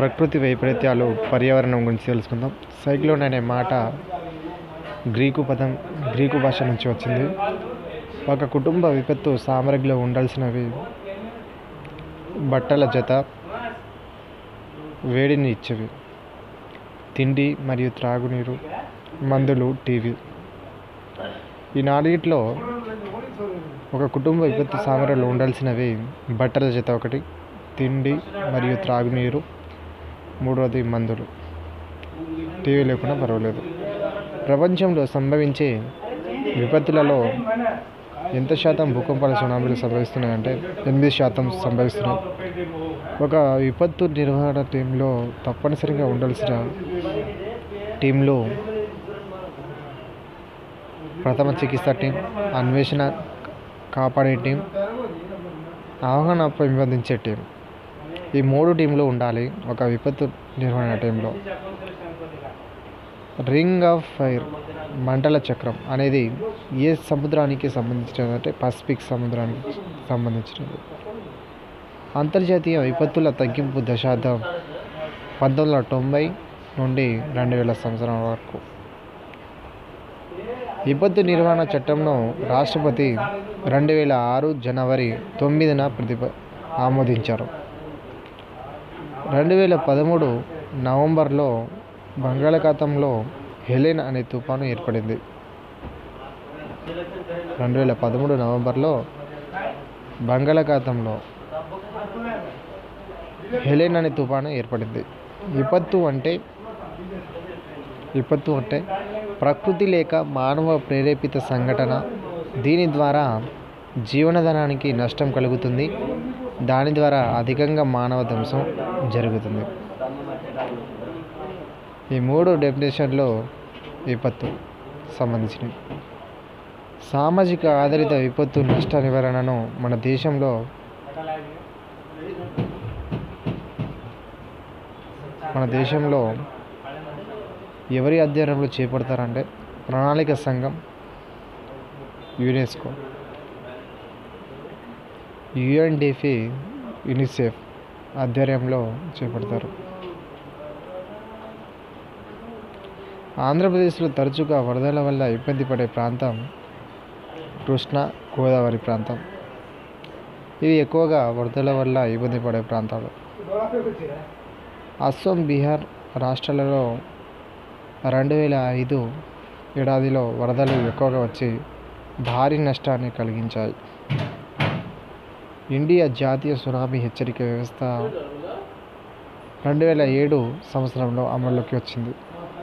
ప్రకృతి వైపరీత్యాలు పర్యావరణం గురించి తెలుసుకుందాం సైక్లోన్ అనే మాట గ్రీకు పదం గ్రీకు భాష నుంచి వచ్చింది ఒక కుటుంబ విపత్తు సామగ్రిలో ఉండాల్సినవి బట్టల జత వేడిని ఇచ్చేవి తిండి మరియు త్రాగునీరు మందులు టీవీ ఈ నాలుగిట్లో ఒక కుటుంబ విపత్తు సామగ్రిలో ఉండాల్సినవి బట్టల జత ఒకటి తిండి మరియు త్రాగునీరు మూడవది మందులు టీవీ లేకుండా పర్వాలేదు ప్రపంచంలో సంభవించే విపత్తులలో ఎంత శాతం భూకంపాలు సునామీలు సంభవిస్తున్నాయంటే ఎనిమిది శాతం సంభవిస్తున్నాయి ఒక విపత్తు నిర్వహణ టీంలో తప్పనిసరిగా ఉండాల్సిన టీంలో ప్రథమ చికిత్స టీం అన్వేషణ కాపాడే టీం అవగాహన పెంపొందించే టీం ఈ మూడు టీంలు ఉండాలి ఒక విపత్తు నిర్వహణ టీంలో రింగ్ ఆఫ్ ఫైర్ మంటల చక్రం అనేది ఏ సముద్రానికి సంబంధించినది అంటే పసిఫిక్ సముద్రానికి సంబంధించినది అంతర్జాతీయ విపత్తుల తగ్గింపు దశాబ్దం పంతొమ్మిది వందల తొంభై నుండి రెండు వేల సంవత్సరం వరకు విపత్తు నిర్వహణ చట్టంను రాష్ట్రపతి రెండు వేల ఆరు జనవరి తొమ్మిదిన ప్రతిప ఆమోదించారు రెండు వేల పదమూడు నవంబర్లో బంగాళాఖాతంలో హెలెన్ అనే తుఫాను ఏర్పడింది రెండు వేల పదమూడు నవంబర్లో బంగాళాఖాతంలో హెలెన్ అనే తుఫాను ఏర్పడింది విపత్తు అంటే విపత్తు అంటే ప్రకృతి లేక మానవ ప్రేరేపిత సంఘటన దీని ద్వారా జీవనధనానికి నష్టం కలుగుతుంది దాని ద్వారా అధికంగా మానవ ధ్వంసం జరుగుతుంది ఈ మూడు డెఫినేషన్లో విపత్తు సంబంధించినవి సామాజిక ఆధారిత విపత్తు నష్ట నివారణను మన దేశంలో మన దేశంలో ఎవరి అధ్యయనంలో చేపడతారంటే ప్రణాళిక సంఘం యునెస్కో యుఎన్డిఫి యునిసెఫ్ ఆధ్వర్యంలో చేపడతారు ఆంధ్రప్రదేశ్లో తరచుగా వరదల వల్ల ఇబ్బంది పడే ప్రాంతం కృష్ణా గోదావరి ప్రాంతం ఇవి ఎక్కువగా వరదల వల్ల ఇబ్బంది పడే ప్రాంతాలు అస్సాం బీహార్ రాష్ట్రాలలో రెండు వేల ఐదు ఏడాదిలో వరదలు ఎక్కువగా వచ్చి భారీ నష్టాన్ని కలిగించాయి ఇండియా జాతీయ సునామీ హెచ్చరిక వ్యవస్థ రెండు వేల ఏడు సంవత్సరంలో అమల్లోకి వచ్చింది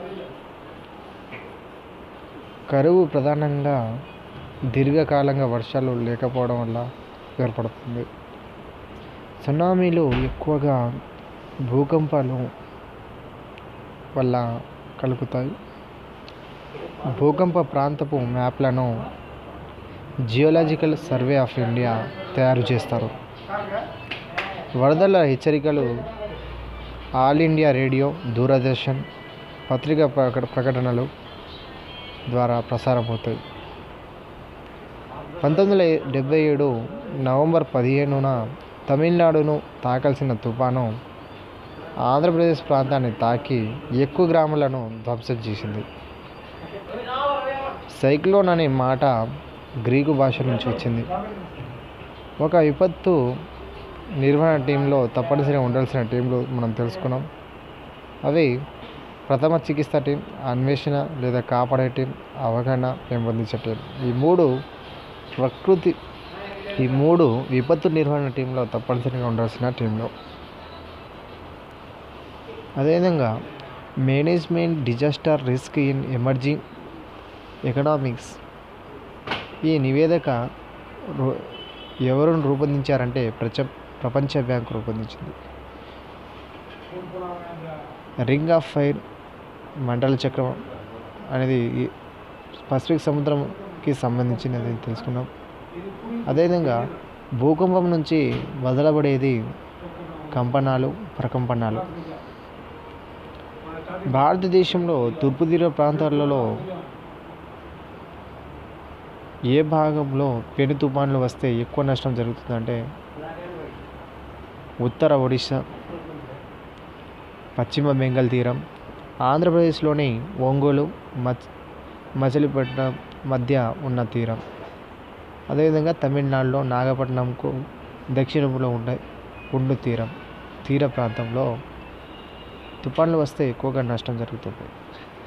కరువు ప్రధానంగా దీర్ఘకాలంగా వర్షాలు లేకపోవడం వల్ల ఏర్పడుతుంది సునామీలు ఎక్కువగా భూకంపాలు వల్ల కలుగుతాయి భూకంప ప్రాంతపు మ్యాప్లను జియోలాజికల్ సర్వే ఆఫ్ ఇండియా తయారు చేస్తారు వరదల హెచ్చరికలు ఆల్ ఇండియా రేడియో దూరదర్శన్ పత్రికా ప్రకట ప్రకటనలు ద్వారా ప్రసారమవుతాయి పంతొమ్మిది వందల డెబ్బై ఏడు నవంబర్ పదిహేనున తమిళనాడును తాకాల్సిన తుఫాను ఆంధ్రప్రదేశ్ ప్రాంతాన్ని తాకి ఎక్కువ గ్రామాలను ధ్వంసం చేసింది సైక్లోన్ అనే మాట గ్రీకు భాష నుంచి వచ్చింది ఒక విపత్తు నిర్వహణ టీంలో తప్పనిసరిగా ఉండాల్సిన టీంలు మనం తెలుసుకున్నాం అవి ప్రథమ చికిత్స టీం అన్వేషణ లేదా కాపాడే టీం అవగాహన పెంపొందించే టీం ఈ మూడు ప్రకృతి ఈ మూడు విపత్తు నిర్వహణ టీంలో తప్పనిసరిగా ఉండాల్సిన టీంలో అదేవిధంగా management disaster risk in emerging economics ఈ నివేదిక రూ- ఎవరు రూపొందించారంటే ప్రచ ప్రపంచ బ్యాంక్ రూపొందించింది రింగ్ ఆఫ్ ఫైర్ మండల చక్రం అనేది ఈ పసిఫిక్ సముద్రంకి సంబంధించినది తెలుసుకున్నాం అదేవిధంగా భూకంపం నుంచి వదలబడేది కంపనాలు ప్రకంపనాలు భారతదేశంలో తూర్పు తీర ప్రాంతాలలో ఏ భాగంలో పెను తుఫాన్లు వస్తే ఎక్కువ నష్టం జరుగుతుందంటే ఉత్తర ఒడిశా పశ్చిమ బెంగాల్ తీరం ఆంధ్రప్రదేశ్లోని ఒంగోలు మచ్ మచిలీపట్నం మధ్య ఉన్న తీరం అదేవిధంగా తమిళనాడులో నాగపట్నంకు దక్షిణంలో ఉండే ఉండు తీరం తీర ప్రాంతంలో తుఫాన్లు వస్తే ఎక్కువగా నష్టం జరుగుతుంది